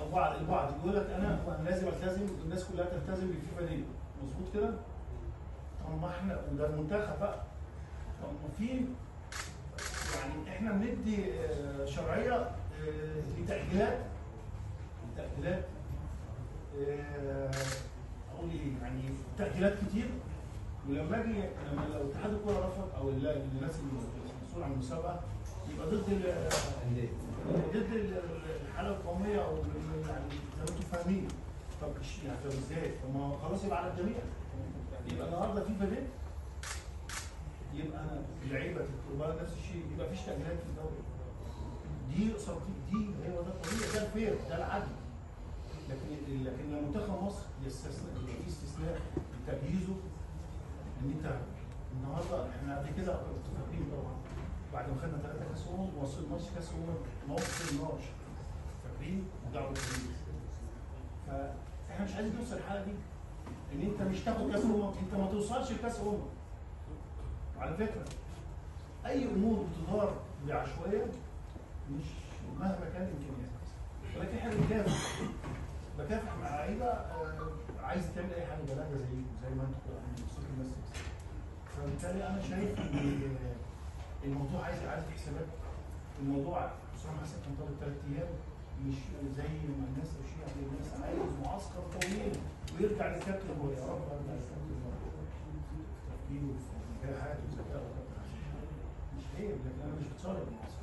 او بعض البعض يقول لك انا انا لازم التزم الناس كلها تلتزم بالفيفا دي مظبوط كده؟ طب ما احنا وده المنتخب بقى طب ما في يعني احنا بندي آه، شرعيه آه، لتاجيلات لتاجيلات آه، اقول ايه يعني تاجيلات كتير ولما اجي لما لو اتحاد الكوره رفض او ال- الناس المسؤول عن المسابقه يبقى ضد ال- ضد ال- الحاله القوميه او ال- يعني زي ما انتم فاهمين طب إيش- يعني طب ازاي؟ طب ما هو خلاص يبقى على الجميع يبقى النهارده في بديل يبقى اللعيبه تبقى نفس الشيء يبقى فيش تاجيلات في الدوري دي قصاد دي دي هو ده الطبيعي ده الفير ده العدل لكن لكن لما منتخب مصر يستثنى يبقى في استثناء لتجهيزه ان انت النهارده احنا قبل كده كنت فاكرين طبعا بعد ما خدنا ثلاثه كاس امم ما وصلناش كاس امم ما وصلناش فاكرين ودعوه الجميل فاحنا مش عايزين نوصل الحاله دي ان انت مش تاخد كاس امم انت ما توصلش لكاس امم على فكره اي امور بتدار بعشوائيه مش مهما كان امكانياتك ولكن احنا بنكافح بكافح مع لعيبه آه، عايز تعمل اي حاجه بلاغه زي زي ما انتوا كده بتصيروا الناس تكسب. فبالتالي انا شايف ان الموضوع عايز اعاده حسابات الموضوع حسام حسن كان طالب ثلاث ايام مش زي ما الناس الشيعة زي الناس عايز معسكر طويل ويرجع للكابتن هو يا رب ارجع للكابتن تفكيره في نجاحاته وذكائه مش عيب لكن انا مش بتصالح بالمعسكر